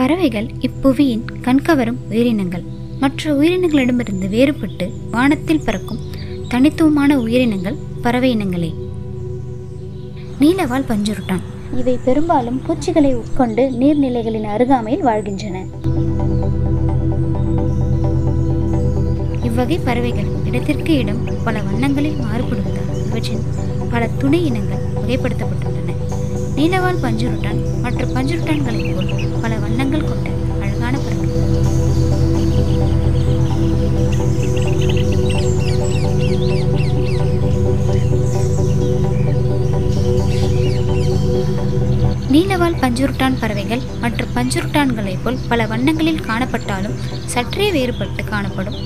பறவைகள் இப்புவியின் கண்கவரும் உயிரினங்கள் மற்ற உயிரினங்களிடமிருந்து வேறுபட்டு வானத்தில் பறக்கும் தனித்துவமான உயிரினங்கள் பறவை இனங்களே நீலவால் பஞ்சுருட்டான் இவை பெரும்பாலும் பூச்சிகளை உட்கொண்டு நீர்நிலைகளின் அருகாமையில் வாழ்கின்றன இவ்வகை பறவைகள் இடத்திற்கு இடம் பல வண்ணங்களில் மாறுபடுவதால் இவற்றின் பல துணை இனங்கள் வகைப்படுத்தப்பட்டுள்ளன நீலவால் பஞ்சுருட்டான் மற்ற பஞ்சுருட்டான்களைப் போல் பல வண்ணங்கள் கொண்ட அழகான பறவை நீலவால் பஞ்சுருட்டான் பறவைகள் மற்ற பஞ்சுருட்டான்களைப் போல் பல வண்ணங்களில் காணப்பட்டாலும் சற்றே வேறுபட்டு காணப்படும்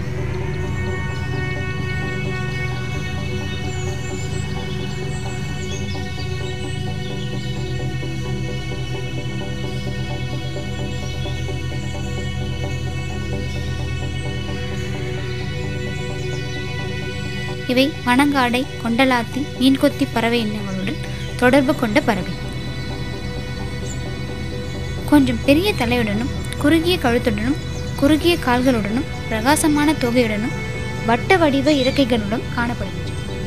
இவை வனங்காடை கொண்டலாத்தி மீன்கொத்தி பறவை இனங்களுடன் தொடர்பு கொண்ட பறவை கொஞ்சம் பெரிய தலையுடனும் குறுகிய கழுத்துடனும் குறுகிய கால்களுடனும் பிரகாசமான தொகையுடனும் வட்ட வடிவ இறக்கைகளுடன் காணப்படுகின்றன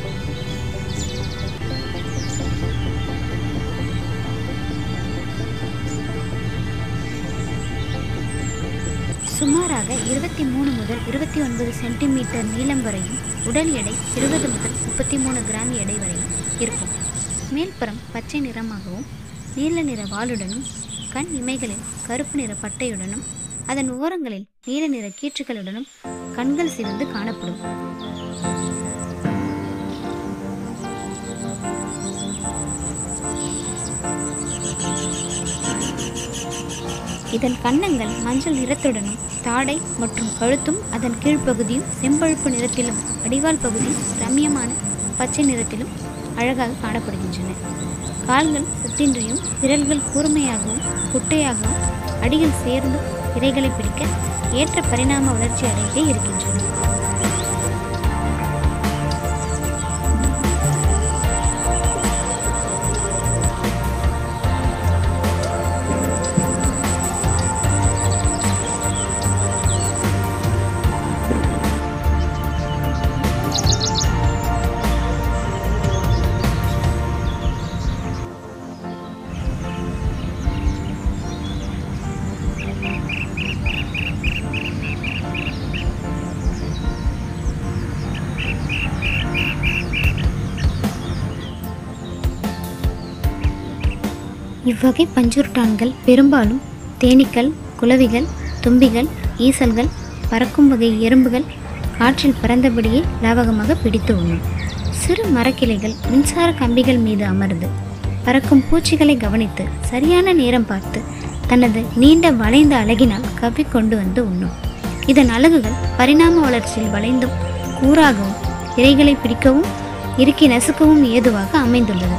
சுமாராக இருபத்தி மூணு முதல் இருபத்தி ஒன்பது சென்டிமீட்டர் நீளம் வரையும் உடல் எடை இருபது முதல் முப்பத்தி மூணு கிராம் எடை வரையும் இருக்கும் மேல்புறம் பச்சை நிறமாகவும் நீல நிற வாலுடனும் கண் இமைகளில் கருப்பு நிற பட்டையுடனும் அதன் ஓரங்களில் நீல நிற கீற்றுகளுடனும் கண்கள் சிவந்து காணப்படும் இதன் கன்னங்கள் மஞ்சள் நிறத்துடனும் தாடை மற்றும் கழுத்தும் அதன் கீழ்ப்பகுதியும் செம்பழுப்பு நிறத்திலும் அடிவால் பகுதி ரம்யமான பச்சை நிறத்திலும் அழகாக காணப்படுகின்றன கால்கள் சுத்தின்றியும் விரல்கள் கூர்மையாகவும் குட்டையாகவும் அடியில் சேர்ந்து இரைகளை பிடிக்க ஏற்ற பரிணாம வளர்ச்சி அடைந்தே இருக்கின்றன இவ்வகை பஞ்சுருட்டான்கள் பெரும்பாலும் தேனீக்கள் குளவிகள் தும்பிகள் ஈசல்கள் பறக்கும் வகை எறும்புகள் காற்றில் பறந்தபடியே லாவகமாக பிடித்து உண்ணும் சிறு மரக்கிளைகள் மின்சார கம்பிகள் மீது அமர்ந்து பறக்கும் பூச்சிகளை கவனித்து சரியான நேரம் பார்த்து தனது நீண்ட வளைந்த அலகினால் கவ்வி கொண்டு வந்து உண்ணும் இதன் அலகுகள் பரிணாம வளர்ச்சியில் வளைந்தும் கூறாகவும் இரைகளை பிடிக்கவும் இறுக்கி நசுக்கவும் ஏதுவாக அமைந்துள்ளது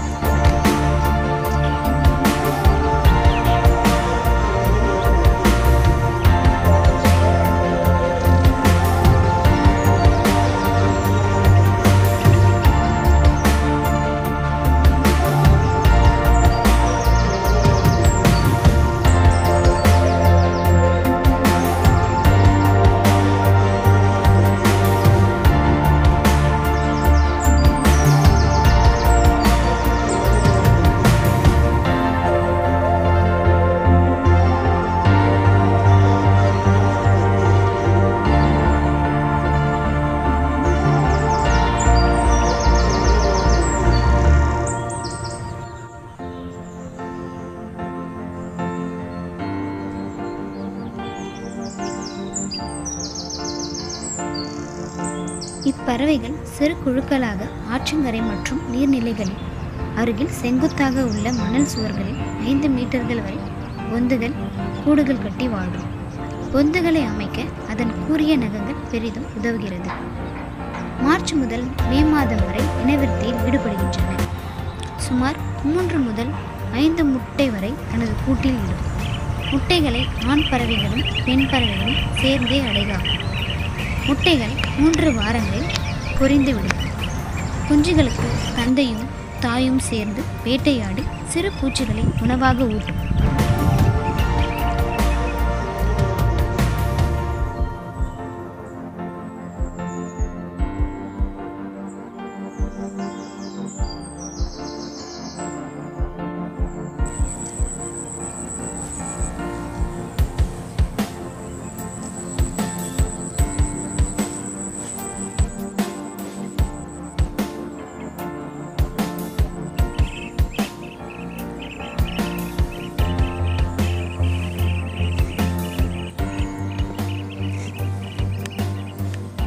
இப்பறவைகள் சிறு குழுக்களாக ஆற்றங்கரை மற்றும் நீர்நிலைகளில் அருகில் செங்குத்தாக உள்ள மணல் சுவர்களில் ஐந்து மீட்டர்கள் வரை பொந்துகள் கூடுகள் கட்டி வாழும் பொந்துகளை அமைக்க அதன் கூரிய நகங்கள் பெரிதும் உதவுகிறது மார்ச் முதல் மே மாதம் வரை இனவிருத்தியில் ஈடுபடுகின்றன சுமார் மூன்று முதல் ஐந்து முட்டை வரை தனது கூட்டில் இடும் முட்டைகளை ஆண் பறவைகளும் பெண் பறவைகளும் சேர்ந்தே அடைகாகும் முட்டைகள் மூன்று வாரங்களில் பொரிந்துவிடும் குஞ்சுகளுக்கு தந்தையும் தாயும் சேர்ந்து வேட்டையாடி சிறு பூச்சிகளை உணவாக ஊட்டும்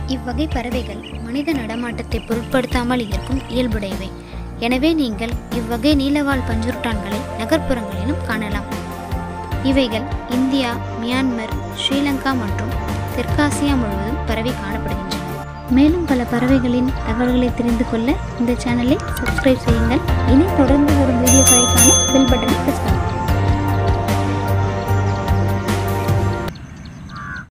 இவ்வகை பறவைகள் மனித நடமாட்டத்தை பொருட்படுத்தாமல் இருக்கும் இயல்புடையவை எனவே நீங்கள் இவ்வகை நீலவால் பஞ்சுருட்டான்களை நகர்ப்புறங்களிலும் காணலாம் இவைகள் இந்தியா மியான்மர் ஸ்ரீலங்கா மற்றும் தெற்காசியா முழுவதும் பரவி காணப்படுகின்றன மேலும் பல பறவைகளின் தகவல்களை தெரிந்து கொள்ள இந்த சேனலை சப்ஸ்கிரைப் செய்யுங்கள் இனி தொடர்ந்து வரும் வீடியோக்களை காண பெல் பட்டனை பிரஸ் பண்ணுங்கள்